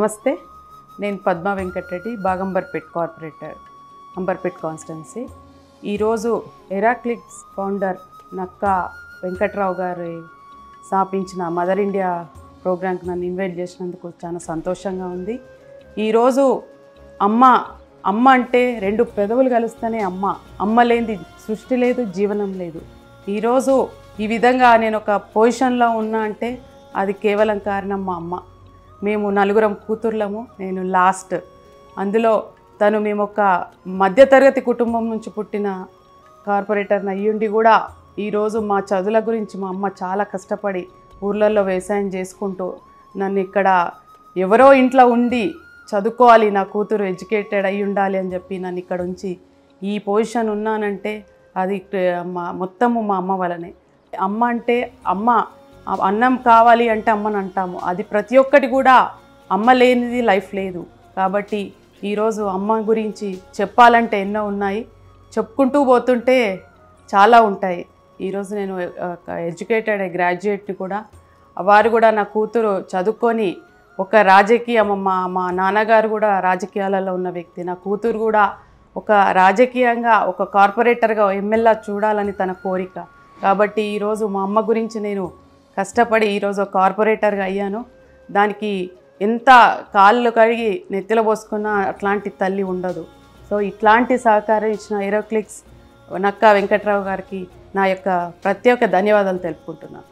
నమస్తే నేను Padma Venkatareddy Bagamberpet corporator Amberpet constituency ఈరోజు ఎరాక్లిక్స్ ఫౌండర్ నక్కా వెంకట్రావు గారి స్థాపించిన మదర్ ఇండియా ప్రోగ్రాంకి నన్ను ఇన్వైట్ చేసినందుకు చాలా సంతోషంగా ఉంది ఈరోజు అమ్మ అమ్మ అంటే రెండు పెదవులు కలిస్తేనే అమ్మ అమ్మ లేనిది సృష్టి లేదు జీవనం లేదు ఈరోజు ఈ విధంగా నేను ఒక పొజిషన్లో ఉన్నా అంటే అది కేవలం కారణం మా అమ్మ మేము నలుగురం కూతుర్లము నేను లాస్ట్ అందులో తను మేము ఒక మధ్యతరగతి కుటుంబం నుంచి పుట్టిన కార్పొరేటర్ అయ్యుండి కూడా ఈరోజు మా చదువుల గురించి మా అమ్మ చాలా కష్టపడి ఊర్లలో వ్యవసాయం చేసుకుంటూ నన్ను ఇక్కడ ఎవరో ఇంట్లో ఉండి చదువుకోవాలి నా కూతురు ఎడ్యుకేటెడ్ అయి ఉండాలి అని చెప్పి నన్ను ఇక్కడ ఉంచి ఈ పొజిషన్ ఉన్నానంటే అది మా మొత్తము మా అమ్మ వలనే అమ్మ అంటే అమ్మ ఆ అన్నం కావాలి అంటే అమ్మని అంటాము అది ప్రతి ఒక్కటి కూడా అమ్మ లేనిది లైఫ్ లేదు కాబట్టి ఈరోజు అమ్మ గురించి చెప్పాలంటే ఎన్నో ఉన్నాయి చెప్పుకుంటూ పోతుంటే చాలా ఉంటాయి ఈరోజు నేను ఎడ్యుకేటెడ్ గ్రాడ్యుయేట్ని కూడా వారు కూడా నా కూతురు చదువుకొని ఒక రాజకీయ మా మా నాన్నగారు కూడా రాజకీయాలలో ఉన్న వ్యక్తి నా కూతురు కూడా ఒక రాజకీయంగా ఒక కార్పొరేటర్గా ఎమ్మెల్యే చూడాలని తన కోరిక కాబట్టి ఈరోజు మా అమ్మ గురించి నేను కష్టపడి ఈరోజు ఒక కార్పొరేటర్గా అయ్యాను దానికి ఎంత కాళ్ళు కడిగి నెత్తిలో పోసుకున్న అట్లాంటి తల్లి ఉండదు సో ఇట్లాంటి సహకారం ఇచ్చిన ఏరోక్లిక్స్ నక్కా వెంకట్రావు గారికి నా యొక్క ప్రత్యేక ధన్యవాదాలు తెలుపుకుంటున్నాను